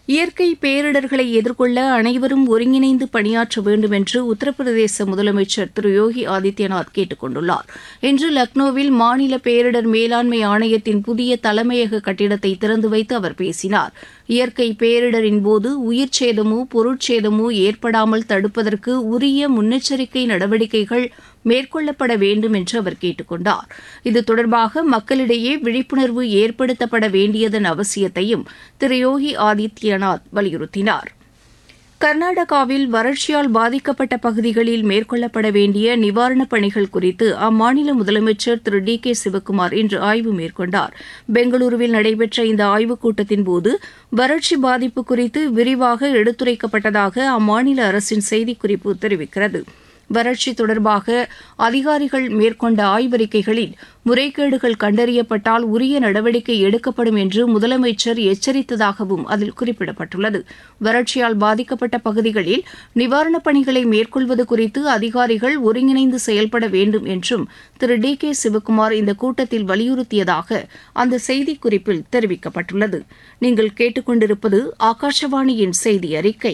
இயற்கை பேரிடர்களை எதிர்கொள்ள அனைவரும் ஒருங்கிணைந்து பணியாற்ற வேண்டும் என்று உத்தரப்பிரதேச முதலமைச்சர் திரு யோகி ஆதித்யநாத் கேட்டுக் கொண்டுள்ளார் இன்று லக்னோவில் மாநில பேரிடர் மேலாண்மை ஆணையத்தின் புதிய தலைமையக கட்டிடத்தை திறந்து வைத்து அவர் பேசினார் இயற்கை பேரிடரின் போது உயிர் சேதமோ பொருட்சேதமோ ஏற்படாமல் தடுப்பதற்கு உரிய முன்னெச்சரிக்கை நடவடிக்கைகள் மேற்கொள்ளப்பட வேண்டும் என்று அவர் கேட்டுக் கொண்டார் இது தொடர்பாக மக்களிடையே விழிப்புணர்வு ஏற்படுத்தப்பட வேண்டியதன் அவசியத்தையும் திரு யோகி ஆதித்யநாத் வலியுறுத்தினார் கர்நாடகாவில் வறட்சியால் பாதிக்கப்பட்ட பகுதிகளில் மேற்கொள்ளப்பட வேண்டிய நிவாரணப் பணிகள் குறித்து அம்மாநில முதலமைச்சர் திரு டி கே சிவக்குமார் இன்று ஆய்வு மேற்கொண்டார் பெங்களூருவில் நடைபெற்ற இந்த ஆய்வுக் கூட்டத்தின்போது வறட்சி பாதிப்பு குறித்து விரிவாக எடுத்துரைக்கப்பட்டதாக அம்மாநில அரசின் செய்திக்குறிப்பு தெரிவிக்கிறது வறட்சி தொடர்பாக அதிகாரிகள் மேற்கொண்ட ஆய்வறிக்கைகளில் முறைகேடுகள் கண்டறியப்பட்டால் உரிய நடவடிக்கை எடுக்கப்படும் என்று முதலமைச்சர் எச்சரித்ததாகவும் அதில் குறிப்பிடப்பட்டுள்ளது வறட்சியால் பாதிக்கப்பட்ட பகுதிகளில் நிவாரணப் பணிகளை மேற்கொள்வது குறித்து அதிகாரிகள் ஒருங்கிணைந்து செயல்பட வேண்டும் என்றும் திரு டி கே சிவக்குமார் இந்த கூட்டத்தில் வலியுறுத்தியதாக அந்த செய்திக்குறிப்பில் தெரிவிக்கப்பட்டுள்ளது நீங்கள் கேட்டுக்கொண்டிருப்பது ஆகாஷவாணியின் செய்தி அறிக்கை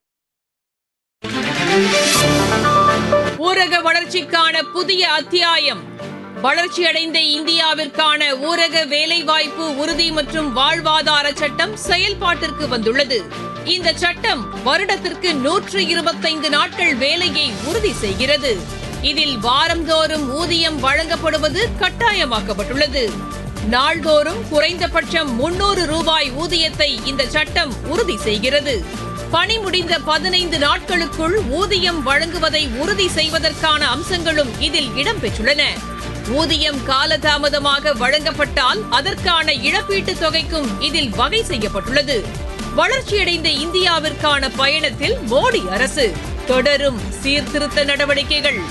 ஊரக வளர்ச்சிக்கான புதிய அத்தியாயம் வளர்ச்சியடைந்த இந்தியாவிற்கான ஊரக வேலைவாய்ப்பு உறுதி மற்றும் வாழ்வாதார சட்டம் செயல்பாட்டிற்கு வந்துள்ளது இந்த சட்டம் வருடத்திற்கு நூற்று இருபத்தைந்து நாட்கள் வேலையை உறுதி செய்கிறது இதில் வாரந்தோறும் ஊதியம் வழங்கப்படுவது கட்டாயமாக்கப்பட்டுள்ளது நாள்தோறும் குறைந்தபட்சம் முன்னூறு ரூபாய் ஊதியத்தை இந்த சட்டம் உறுதி செய்கிறது பணி முடிந்த பதினைந்து நாட்களுக்குள் ஊதியம் வழங்குவதை உறுதி செய்வதற்கான அம்சங்களும் இதில் இடம்பெற்றுள்ளன ஊதியம் காலதாமதமாக வழங்கப்பட்டால் அதற்கான இழப்பீட்டுத் தொகைக்கும் இதில் வகை செய்யப்பட்டுள்ளது வளர்ச்சியடைந்த இந்தியாவிற்கான பயணத்தில் மோடி அரசு தொடரும் சீர்திருத்த நடவடிக்கைகள்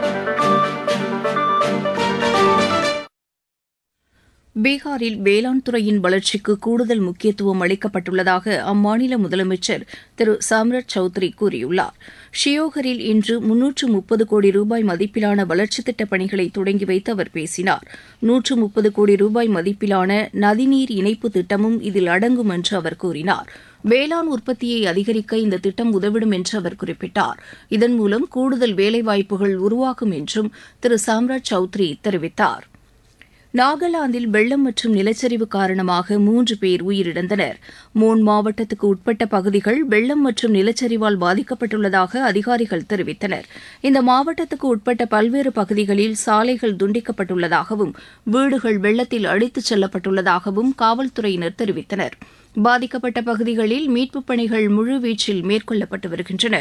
பீகாரில் வேளாண் துறையின் வளர்ச்சிக்கு கூடுதல் முக்கியத்துவம் அளிக்கப்பட்டுள்ளதாக அம்மாநில முதலமைச்சர் திரு சாம்ரத் சௌத்ரி கூறியுள்ளார் ஷியோகரில் இன்று முன்னூற்று முப்பது கோடி ரூபாய் மதிப்பிலான வளர்ச்சித் திட்டப் பணிகளை தொடங்கி வைத்து அவர் பேசினார் நூற்று முப்பது கோடி ரூபாய் மதிப்பிலான நதிநீர் இணைப்பு திட்டமும் இதில் அடங்கும் என்று அவர் கூறினார் வேளாண் உற்பத்தியை அதிகரிக்க இந்த திட்டம் உதவிடும் என்று அவர் குறிப்பிட்டார் இதன் மூலம் கூடுதல் வேலைவாய்ப்புகள் உருவாகும் என்றும் திரு சாம்ராஜ் சௌத்ரி தெரிவித்தார் நாகாலாந்தில் வெள்ளம் மற்றும் நிலச்சரிவு காரணமாக மூன்று பேர் உயிரிழந்தனர் மோன் மாவட்டத்துக்கு உட்பட்ட பகுதிகள் வெள்ளம் மற்றும் நிலச்சரிவால் பாதிக்கப்பட்டுள்ளதாக அதிகாரிகள் தெரிவித்தனர் இந்த மாவட்டத்துக்கு உட்பட்ட பல்வேறு பகுதிகளில் சாலைகள் துண்டிக்கப்பட்டுள்ளதாகவும் வீடுகள் வெள்ளத்தில் அடித்துச் செல்லப்பட்டுள்ளதாகவும் காவல்துறையினர் தெரிவித்தனர் பாதிக்கப்பட்ட பகுதிகளில் மீட்புப் பணிகள் முழுவீச்சில் மேற்கொள்ளப்பட்டு வருகின்றன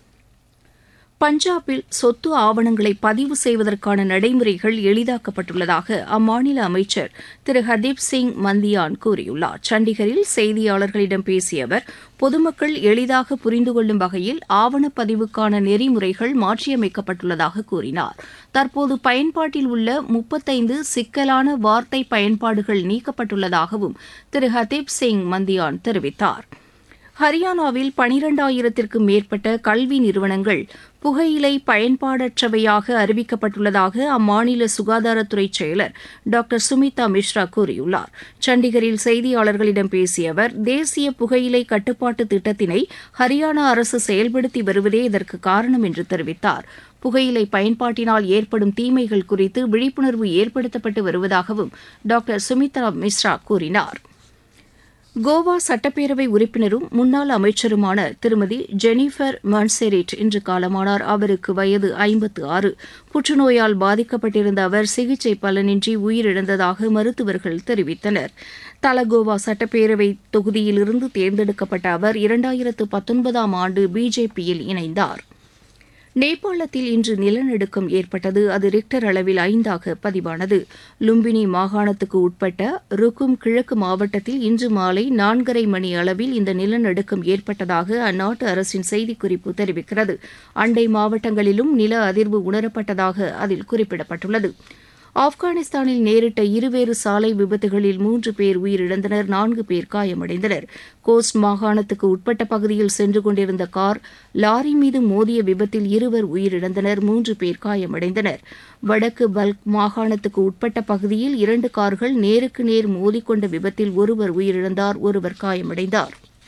பஞ்சாபில் சொத்து ஆவணங்களை பதிவு செய்வதற்கான நடைமுறைகள் எளிதாக்கப்பட்டுள்ளதாக அம்மாநில அமைச்சர் திரு ஹர்தீப் சிங் மந்தியான் கூறியுள்ளார் சண்டிகரில் செய்தியாளர்களிடம் பேசிய அவர் பொதுமக்கள் எளிதாக புரிந்து கொள்ளும் வகையில் ஆவணப்பதிவுக்கான நெறிமுறைகள் மாற்றியமைக்கப்பட்டுள்ளதாக கூறினார் தற்போது பயன்பாட்டில் உள்ள முப்பத்தைந்து சிக்கலான வார்த்தை பயன்பாடுகள் நீக்கப்பட்டுள்ளதாகவும் திரு ஹர்தீப் சிங் மந்தியான் தெரிவித்தார் ஹரியானாவில் பனிரெண்டாயிரத்திற்கும் மேற்பட்ட கல்வி நிறுவனங்கள் புகையிலை பயன்பாடற்றவையாக அறிவிக்கப்பட்டுள்ளதாக அம்மாநில சுகாதாரத்துறை செயலர் டாக்டர் சுமிதா மிஸ்ரா கூறியுள்ளார் சண்டிகரில் செய்தியாளர்களிடம் பேசிய அவர் தேசிய புகையிலை கட்டுப்பாட்டு திட்டத்தினை ஹரியானா அரசு செயல்படுத்தி வருவதே இதற்கு காரணம் என்று தெரிவித்தார் புகையிலை பயன்பாட்டினால் ஏற்படும் தீமைகள் குறித்து விழிப்புணர்வு ஏற்படுத்தப்பட்டு வருவதாகவும் டாக்டர் சுமித்ரா மிஸ்ரா கூறினார் கோவா சட்டப்பேரவை உறுப்பினரும் முன்னாள் அமைச்சருமான திருமதி ஜெனிஃபர் மான்செரிட் இன்று காலமானார் அவருக்கு வயது ஐம்பத்து ஆறு புற்றுநோயால் பாதிக்கப்பட்டிருந்த அவர் சிகிச்சை பலனின்றி உயிரிழந்ததாக மருத்துவர்கள் தெரிவித்தனர் தலகோவா சட்டப்பேரவை தொகுதியிலிருந்து தேர்ந்தெடுக்கப்பட்ட அவர் இரண்டாயிரத்து பத்தொன்பதாம் ஆண்டு பிஜேபியில் இணைந்தார் நேபாளத்தில் இன்று நிலநடுக்கம் ஏற்பட்டது அது ரிக்டர் அளவில் ஐந்தாக பதிவானது லும்பினி மாகாணத்துக்கு உட்பட்ட ருக்கும் கிழக்கு மாவட்டத்தில் இன்று மாலை நான்கரை மணி அளவில் இந்த நிலநடுக்கம் ஏற்பட்டதாக அந்நாட்டு அரசின் செய்திக்குறிப்பு தெரிவிக்கிறது அண்டை மாவட்டங்களிலும் நில அதிர்வு உணரப்பட்டதாக அதில் குறிப்பிடப்பட்டுள்ளது ஆப்கானிஸ்தானில் நேரிட்ட இருவேறு சாலை விபத்துகளில் மூன்று பேர் உயிரிழந்தனர் நான்கு பேர் காயமடைந்தனர் கோஸ்ட் மாகாணத்துக்கு உட்பட்ட பகுதியில் சென்று கொண்டிருந்த கார் லாரி மீது மோதிய விபத்தில் இருவர் உயிரிழந்தனர் மூன்று பேர் காயமடைந்தனர் வடக்கு பல்க் மாகாணத்துக்கு உட்பட்ட பகுதியில் இரண்டு கார்கள் நேருக்கு நேர் மோதிக்கொண்ட விபத்தில் ஒருவர் உயிரிழந்தார் ஒருவர் காயமடைந்தார்